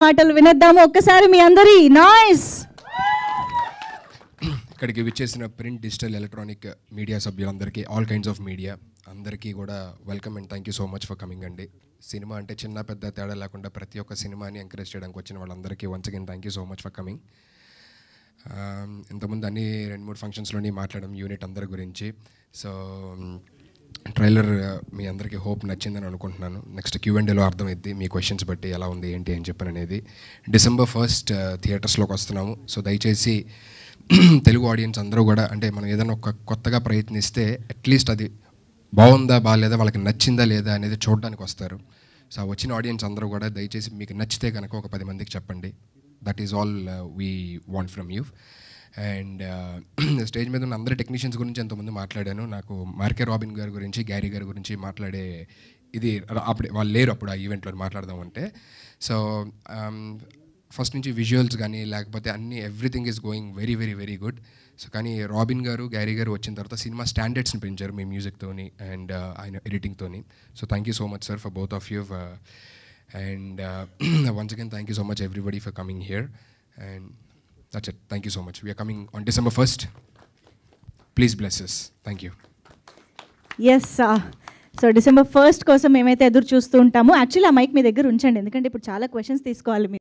మాటలు వినేద్దాము ఒక్కసారి మీ అందరి నాయిస్ ఇక్కడికి విచ్చేసిన ప్రింట్ డిజిటల్ ఎలక్ట్రానిక్ మీడియా సభ్యులందరికీ ఆల్ కైండ్స్ ఆఫ్ మీడియా అందరికీ కూడా welcome and thank you so much for coming అండి సినిమా అంటే చిన్న పెద్ద తేడా లేకుండా ప్రతి ఒక్క సినిమాని ఎంకరేజ్ చేయడానికి వచ్చిన వాళ్ళందరికీ once again thank you so much for coming ఇంతకుముందు అన్ని రెండు మూడు ఫంక్షన్స్లోని మాట్లాడడం యూనిట్ అందరి గురించి సో ట్రైలర్ మీ అందరికీ హోప్ నచ్చిందని అనుకుంటున్నాను నెక్స్ట్ క్యూ అండ్ డేలో అర్థమైద్ది మీ క్వశ్చన్స్ బట్టి ఎలా ఉంది ఏంటి అని చెప్పని అనేది డిసెంబర్ ఫస్ట్ థియేటర్స్లోకి వస్తున్నాము సో దయచేసి తెలుగు ఆడియన్స్ అందరూ కూడా అంటే మనం ఏదైనా ఒక కొత్తగా ప్రయత్నిస్తే అట్లీస్ట్ అది బాగుందా బాగాలేదా వాళ్ళకి నచ్చిందా లేదా అనేది చూడడానికి వస్తారు సో ఆ వచ్చిన ఆడియన్స్ అందరూ కూడా దయచేసి మీకు నచ్చితే కనుక ఒక పది మందికి చెప్పండి that is all we want from you and stage మీద ఉన్న అందరి టెక్నీషియన్స్ గురించి ఎంతమంది మాట్లాడాను నాకు మార్కే రాబిన్ గారి గురించి గ్యారీ గారి గురించి మాట్లాడే ఇది ర- అప్పుడు వాళ్ళు లేరు అప్పుడు ఆ ఈవెంట్లో మాట్లాడదామంటే సో ఫస్ట్ నుంచి విజువల్స్ కానీ లేకపోతే అన్ని everything is going very very very good so కానీ రాబిన్ గారు గ్యారీ గారు వచ్చిన తర్వాత సినిమా స్టాండర్డ్స్ని పెంచారు మీ మ్యూజిక్తోని అండ్ ఆయన ఎడిటింగ్తోని so thank you so much sir for both of you and once again thank you so much everybody for coming here and that's it thank you so much we're coming on December first please blesses thank you yes so December first కోసం మేమైతే ఎదురు చూస్తూ ఉంటాము actually ఆ mic మీ దగ్గర ఉంచండి ఎందుకంటే ఇప్పుడు చాలా క్వశ్చన్స్ తీసుకోవాలి మీరు